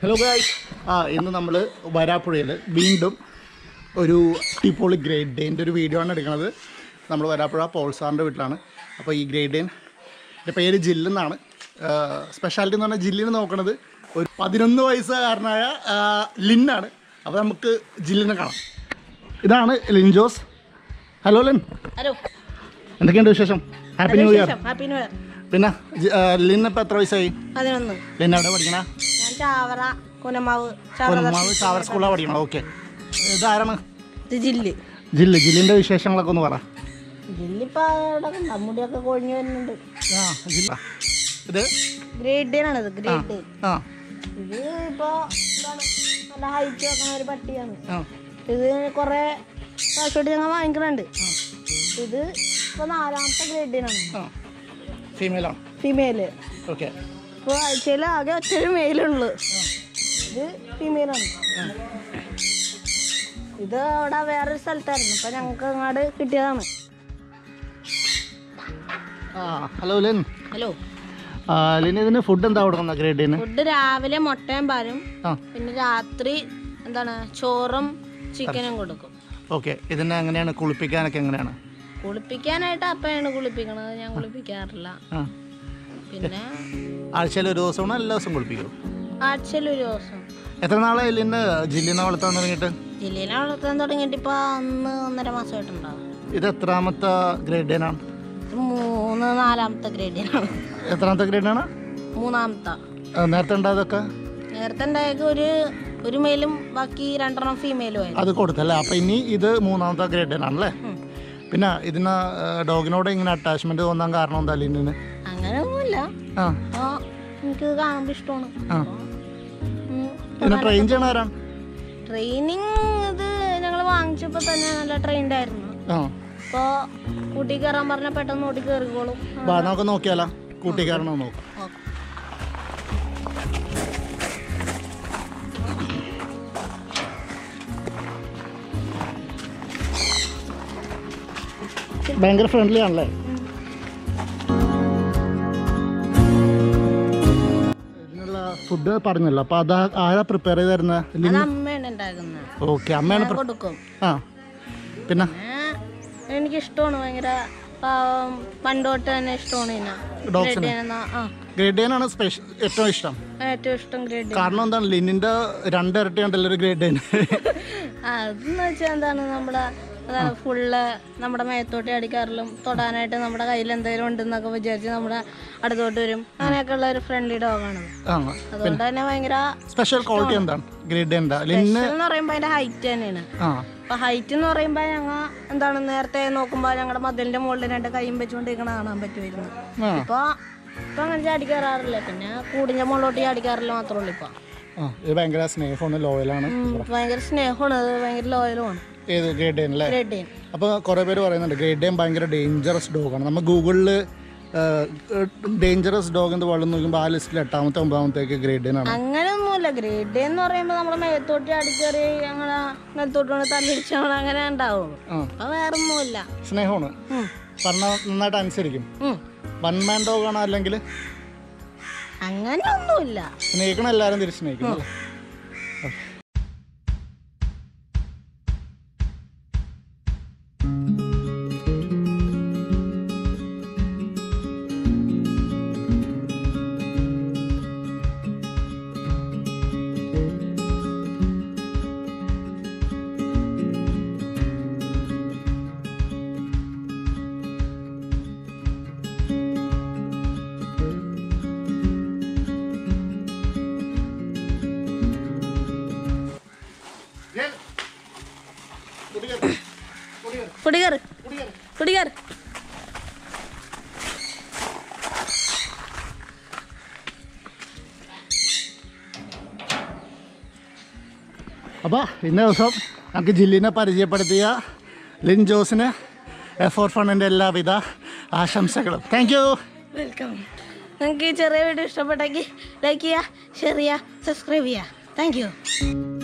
Hello guys ആ ഇന്ന് നമ്മൾ വരാപ്പുഴയിൽ വീണ്ടും ഒരു അടിപൊളി ഗ്രേഡ് ഡേൻ്റെ ഒരു വീഡിയോ ആണ് എടുക്കുന്നത് നമ്മൾ വരാപ്പുഴ പോൾ സാറിൻ്റെ വീട്ടിലാണ് അപ്പോൾ ഈ ഗ്രേഡ് ഡേൻ എൻ്റെ പേര് ജില്ല് എന്നാണ് സ്പെഷ്യാലിറ്റി എന്ന് പറഞ്ഞാൽ ജില്ലിന് നോക്കണത് ഒരു പതിനൊന്ന് വയസ്സുകാരനായ ആ, ലിന്നാണ് അപ്പോൾ നമുക്ക് ജില്ലിനെ കാണാം ഇതാണ് ലിൻ ജോസ് ഹലോ ലിൻ ഹലോ എന്തൊക്കെയുണ്ട് വിശേഷം happy new year happy new year പിന്നെ ജി- ആ, ലിൻ ഇപ്പോൾ എത്ര വയസ്സായി പതിനൊന്ന് ലിൻ എവിടെ പഠിക്കണ ഞാൻ ചാവറ കുനമാവ് ചാവറ പൊന്മാവ് ചാവർ സ്കൂളിലാണ് പഠിക്കണം ഓക്കെ ഇതാരാണ് ഇത് ജില്ല് ജില്ല ജില്ലിൻ്റെ വിശേഷങ്ങളൊക്കെ ഒന്ന് പറ ജില്ലിപ്പോ അവിടെ കണ്ടോ? മുടിയൊക്കെ കൊഴിഞ്ഞു വരുന്നുണ്ട് ആ ജില്ല ഇത് ഗ്രേഡ് ഡേ ആണിത് ഗ്രേഡ് ഡേ ആ ഇത് ഇപ്പൊ എന്താണ് നല്ല ഹൈറ്റ് വെക്കുന്ന ഒരു പട്ടിയാണ് ആ ഇത് കൊറേ പ്രാവശ്യമായിട്ട് ഞങ്ങൾ വാങ്ങിക്കുന്നുണ്ട് ഇത് ഇപ്പൊ നാലാമത്തെ ഗ്രേഡ് ഡേ ആണ് ആ ഫീമെയിലാണ് ഫീമെയില് ഓക്കെ ഇപ്പൊ ആഴ്ചയിൽ ആകെ ഒറ്റൊരു മെയിലുള്ളു ഇത് ഫീമെയിലാണ് ഇത് അവിടെ വേറൊരു സ്ഥലത്തായിരുന്നു ഇപ്പൊ ഞങ്ങൾക്ക് അങ്ങോട്ട് കിട്ടിയതാണ് ആ ഹലോ ലിൻ ഹലോ ആ, ലിൻ ഇതിന് ഫുഡ് എന്താ കൊടുക്കുന്നത് ഗ്രേഡിന് ഫുഡ് രാവിലെ മുട്ടയും പാലും ആ പിന്നെ രാത്രി എന്താണ് ചോറും ചിക്കനും കൊടുക്കും ഓക്കെ ഇതിനെ എങ്ങനെയാണ് കുളിപ്പിക്കാനൊക്കെ എങ്ങനെയാണ് കുളിപ്പിക്കാനായിട്ട് അപ്പയാണ് കുളിപ്പിക്കണത് ഞാൻ കുളിപ്പിക്കാറില്ല ആ പിന്നെ ആഴ്ചയിൽ ഒരു ദിവസമാണോ എല്ലാ ദിവസവും കുളിപ്പിക്കും ആഴ്ചയിൽ ഒരു ദിവസം എത്ര നാളായി ലിന്ന് ജില്ലിനെ വളർത്താൻ തുടങ്ങിയിട്ട് ജില്ലയിലെ വളർത്താൻ തുടങ്ങിയിട്ട് ഇപ്പൊ ഒന്ന് ഒന്നര മാസമായിട്ടുണ്ടാവും ഇത് എത്രാമത്തെ ഗ്രേഡിനാണ് ഇത് മൂന്ന് നാലാമത്തെ ഗ്രേഡിനാണ് എത്രാമത്തെ ഗ്രേഡാണ് മൂന്നാമത്തെ നേരത്തെ ഉണ്ടായതൊക്കെ നേരത്തെ ഉണ്ടായത് ഒരു ഒരു മെയിലും ബാക്കി രണ്ടെണ്ണം ഫീമെയിലും ആയിരുന്നു അത് കൊടുത്തല്ലേ അപ്പം ഇനി ഇത് മൂന്നാമത്തെ ഗ്രേഡിനാണല്ലേ ഉം. പിന്നെ ഇതിന് ഡോഗിനോട് ഇങ്ങനെ അറ്റാച്ച്മെന്റ് തോന്നാൻ കാരണം എന്താ ലിന്നിന് അങ്ങനെയൊന്നുമില്ല ആ അപ്പോൾ എനിക്ക് കാണുമ്പോൾ ഇഷ്ടമാണ് ആ ഇതിനെ ട്രെയിൻ ചെയ്യണ ആരാണ് ട്രെയിനിങ് ഇത് ഞങ്ങൾ വാങ്ങിച്ചപ്പോൾ തന്നെ നല്ല ട്രെയിൻഡ് ആയിരുന്നു ആ അപ്പോൾ കൂട്ടി കയറാൻ പറഞ്ഞാൽ പെട്ടെന്ന് ഓടി കയറിക്കോളും ബാ നമുക്ക് നോക്കിയാലോ കൂട്ടിക്കാരണോ നോക്കാം ഓക്കെ ഭയങ്കര ഫ്രണ്ട്ലി ആണല്ലേ ഇതിനുള്ള ഫുഡ് പറഞ്ഞല്ലോ അപ്പൊ അത് ആരാ പ്രിപ്പയർ ചെയ്ത് തരുന്നത് അത് അമ്മയാണ് ഉണ്ടാക്കുന്നത് ഓക്കെ അമ്മയാണ് ഞാൻ കൊടുക്കും ആ പിന്നെ പിന്നെ എനിക്കിഷ്ടമാണ് ഭയങ്കര പാവം പണ്ടോട്ട് തന്നെ ഇഷ്ടമാണ് ഇതിനെ Dogs Red ചെയ്യുന്ന- ആ ഗ്രേഡ് ആണ് സ്പെഷ്യൽ ഏറ്റവും ഇഷ്ടം ഏറ്റവും ഇഷ്ടം ഗ്രേഡ് കാരണം എന്താണ് ലിന്നിന്റെ രണ്ടിരട്ടി ഉണ്ടല്ലോ ഒരു ഗ്രേഡ് അതെന്ന് വെച്ചാൽ എന്താണ് നമ്മുടെ അതാണ് ഫുള്ള് നമ്മുടെ മേത്തോട്ട് അടിക്കാറിലും തൊടാനായിട്ട് നമ്മുടെ കയ്യിൽ എന്തെങ്കിലും ഉണ്ടെന്നൊക്കെ വിചാരിച്ച് നമ്മുടെ അടുത്തോട്ട് വരും അങ്ങനെയൊക്കെ ഉള്ള ഒരു ഫ്രണ്ട്ലി ഡോഗാണ് ആ അതുകൊണ്ട് തന്നെ ഭയങ്കര സ്പെഷ്യൽ ക്വാളിറ്റി എന്താണ് ഗ്രേഡ് എന്താ ലിന്ന് എന്ന് പറയുമ്പോൾ അതിന്റെ ഹൈറ്റ് തന്നെയാണ് ആ അപ്പൊ ഹൈറ്റ് എന്ന് പറയുമ്പോൾ ഞങ്ങൾ എന്താണ് നേരത്തെ നോക്കുമ്പോൾ ഞങ്ങളുടെ മതിലിന്റെ മുകളിൽ രണ്ട് കൈയും വെച്ചുകൊണ്ടിരിക്കണ കാണാൻ പറ്റുമായിരുന്നു ആ ഇപ്പൊ ഇപ്പൊ അങ്ങനെ ചാടി കയറാറില്ല പിന്നെ കൂടിന്റെ മുകളിലോട്ട് ചാടി കയറില്ല മാത്രമേ ഉള്ളൂ ഇപ്പൊ ആ ഇത് ഭയങ്കര സ്നേഹമാണ് ലോയലാണ് ഉം, ഭയങ്കര സ്നേഹമാണ് അത് ഭയങ്കര ലോയലുമാണ് ഏത് ഗ്രേഡ് അല്ലേ ഗ്രേഡ് ഡെയിൻ അപ്പോൾ കുറേ പേര് പറയുന്നുണ്ട് ഗ്രേറ്റ് ഡേം ഭയങ്കര ഡേഞ്ചറസ് ഡോഗാണ് നമ്മൾ ഗൂഗിളിൽ ഡേഞ്ചറസ് ഡോഗ് എന്ന് വെള്ളം നോക്കുമ്പോൾ ആ ലിസ്റ്റിൽ എട്ടാമത്തെ ഒമ്പതാമത്തേക്ക് ഗ്രേറ്റ് ഡേൻ ആണ് അങ്ങനെയൊന്നുമില്ല ഗ്രേഡ് ഡേ എന്ന് പറയുമ്പോൾ നമ്മുടെ മേത്തോട്ട് ചാടി കയറി ഞങ്ങളെ മേത്തോട്ട് കൊണ്ട് തല്ലിടിച്ചാണ് അങ്ങനെ ഉണ്ടാവുള്ളൂ ആ അപ്പൊ വേറെ ഒന്നുമില്ല സ്നേഹമാണ് ഉം. പറഞ്ഞാൽ നന്നായിട്ട് അനുസരിക്കും ഉം. വൺ മാൻ ഡോഗാണോ അല്ലെങ്കിൽ അങ്ങനെയൊന്നുമില്ല സ്നേഹിക്കണം എല്ലാവരും തിരിച്ച് സ്നേഹിക്കണം അല്ലേ കുടികേറ് കുടികേറ് അപ്പോൾ ഇന്ന ദിവസം നമുക്ക് ജില്ലിനെ പരിചയപ്പെടുത്തിയ ലിൻ ജോസിന് എഫോർ ഫണ്ടിൻ്റെ എല്ലാവിധ ആശംസകളും താങ്ക് യു വെൽക്കം നിങ്ങൾക്ക് ഈ ചെറിയ വീഡിയോ ഇഷ്ടപ്പെട്ടെങ്കിൽ ലൈക്ക് ചെയ്യുക ഷെയർ ചെയ്യുക സബ്സ്ക്രൈബ് ചെയ്യുക താങ്ക് യു